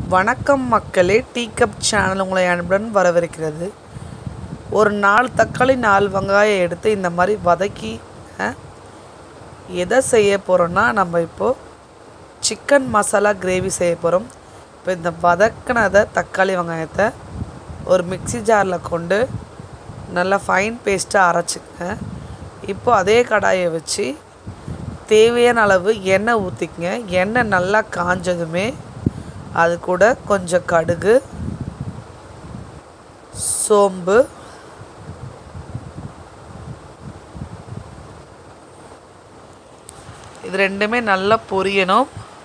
வணக்கம் மக்களே tea cup channel உங்களை அன்புடன் வரவேற்கிறது ஒரு நாலு தக்காளி நாலு வெங்காயம் எடுத்து இந்த மாதிரி வதக்கி அஹ், எதை செய்ய போகிறோன்னா நம்ம இப்போது சிக்கன் மசாலா கிரேவி செய்ய போகிறோம் இப்போ இந்த வதக்கினதை தக்காளி வெங்காயத்தை ஒரு மிக்ஸி ஜாரில் கொண்டு நல்லா ஃபைன் பேஸ்ட்டாக அரைச்சிக்கங்க இப்போ அதே கடாயை வச்சு தேவையான அளவு எண்ணெய் ஊற்றிக்கங்க எண்ணெய் நல்லா காஞ்சதுமே அது கூட கொஞ்சம் கடுகு சோம்பு இது ரெண்டுமே நல்லா பொரியணும்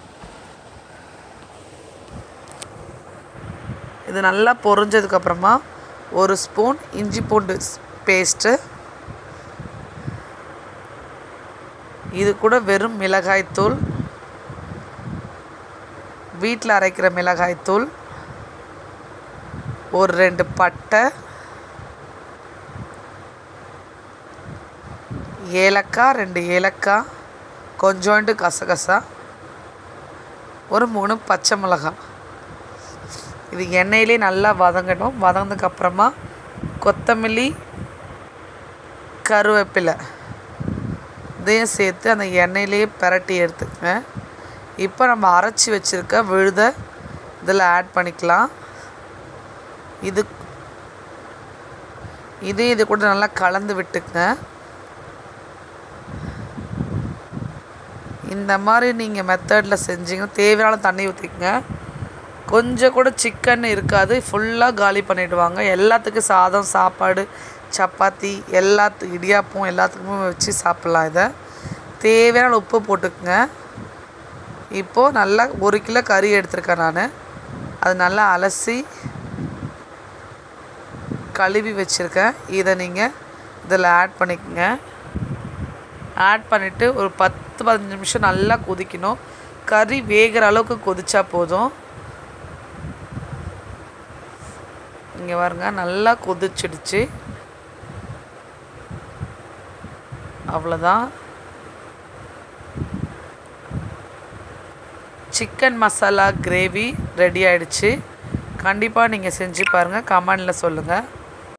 இது நல்லா பொரிஞ்சதுக்கப்புறமா ஒரு ஸ்பூன் இஞ்சி பூண்டு பேஸ்ட்டு இது கூட வெறும் மிளகாய்த்தூள் வீட்டில் அரைக்கிற மிளகாய்த்தூள் ஒரு ரெண்டு பட்டை ஏலக்காய் ரெண்டு ஏலக்காய் கொஞ்சோண்டு கசகசா ஒரு மூணு பச்சை மிளகாய் இது எண்ணெயிலே நல்லா வதங்கணும் வதங்கினதுக்கப்புறமா கொத்தமல்லி கருவேப்பிலை இதையும் சேர்த்து அந்த எண்ணெயிலேயே பிரட்டி எடுத்துக்கங்க இப்போ நம்ம அரைச்சி வச்சுருக்க விழுத இதில் ஆட் பண்ணிக்கலாம் இது இதையும் இது கூட நல்லா கலந்து விட்டுக்குங்க இந்த மாதிரி நீங்கள் மெத்தடில் செஞ்சீங்க தேவையான தண்ணி ஊற்றிக்கங்க கொஞ்சம் கூட சிக்கன் இருக்காது ஃபுல்லாக காலி பண்ணிவிடுவாங்க எல்லாத்துக்கும் சாதம் சாப்பாடு சப்பாத்தி எல்லாத்து இடியாப்பம் எல்லாத்துக்குமே வச்சு சாப்பிட்லாம் இதை தேவையான உப்பு போட்டுக்குங்க இப்போது நல்லா ஒரு கிலோ கறி எடுத்திருக்கேன் நான் அது நல்லா அலசி கழுவி வச்சுருக்கேன் இதை நீங்கள் இதில் ஆட் பண்ணிக்கோங்க ஆட் பண்ணிவிட்டு ஒரு பத்து பதினஞ்சு நிமிஷம் நல்லா கொதிக்கணும் கறி வேகிற அளவுக்கு கொதிச்சா போதும் இங்கே பாருங்க நல்லா கொதிச்சிடுச்சு அவ்வளோதான் சிக்கன் மசாலா கிரேவி ரெடி ஆயிடுச்சு கண்டிப்பாக நீங்கள் செஞ்சு பாருங்கள் கமெண்டில் சொல்லுங்கள்